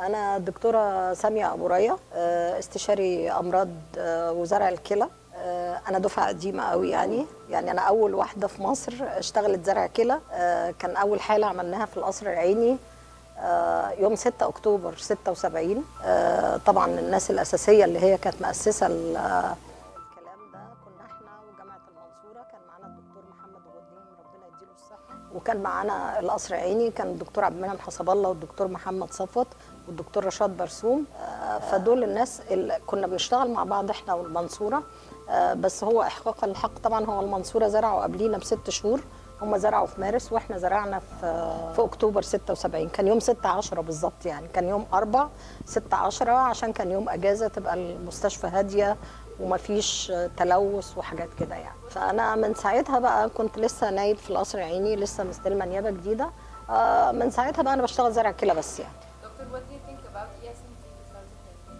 انا الدكتوره ساميه ابو ريا آه، استشاري امراض آه، وزرع الكلى آه، انا دفعه قديمه قوي يعني يعني انا اول واحده في مصر اشتغلت زرع كلى آه، كان اول حاله عملناها في القصر العيني آه، يوم 6 اكتوبر 76 آه، طبعا الناس الاساسيه اللي هي كانت مؤسسه ال- آه، الكلام ده كنا احنا وجامعه المنصوره كان معانا الدكتور محمد غديم ربنا يديله الصحه وكان معانا القصر عيني كان الدكتور عبد المنعم حسب الله والدكتور محمد صفوت والدكتور رشاد برسوم آه، فدول الناس اللي كنا بنشتغل مع بعض احنا والمنصوره آه، بس هو احقاقا الحق طبعا هو المنصوره زرعوا قبلينا بست شهور هم زرعوا في مارس واحنا زرعنا في في اكتوبر 76 كان يوم 6 10 بالظبط يعني كان يوم 4 6 10 عشان كان يوم اجازه تبقى المستشفى هاديه ومفيش تلوث وحاجات كده يعني فانا من ساعتها بقى كنت لسه نايب في القصر العيني لسه مستلمه نيابه جديده آه، من ساعتها بقى انا بشتغل زرع كلى بس يعني Doctor, what do you think about ESMT 2020?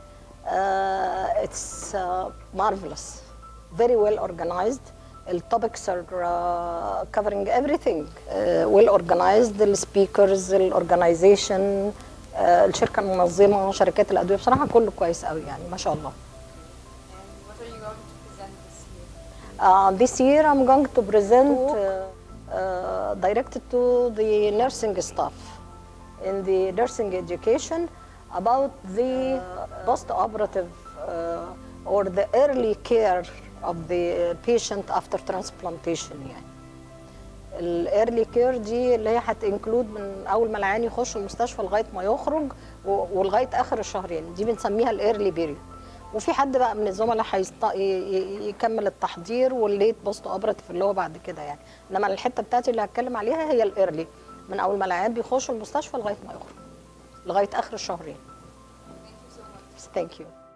Uh, it's uh, marvelous, very well organized. The topics are uh, covering everything. Uh, well organized, the speakers, the organization, uh, الشركة المنظمة، شركات الأدوية بصراحة كله كويس قوي يعني ما شاء الله. And what are you going to present this year? Uh, this year I'm going to present uh, uh, directed to the nursing staff in the nursing education about the post-operative uh, or the early care of the patient after transplantation يعني. الايرلي كير دي اللي هي هتنكلود من اول ما العيان يخش المستشفى لغايه ما يخرج و- ولغايه اخر الشهرين دي بنسميها الايرلي بيريود وفي حد بقى من الزملاء هيست... ي- ي- يكمل التحضير والليت بوست اوبراتيف اللي هو بعد كده يعني انما الحته بتاعتي اللي هتكلم عليها هي الايرلي من اول ما العيان بيخش المستشفى لغايه ما يخرج لغايه اخر الشهرين Thank you so much. ثانك يو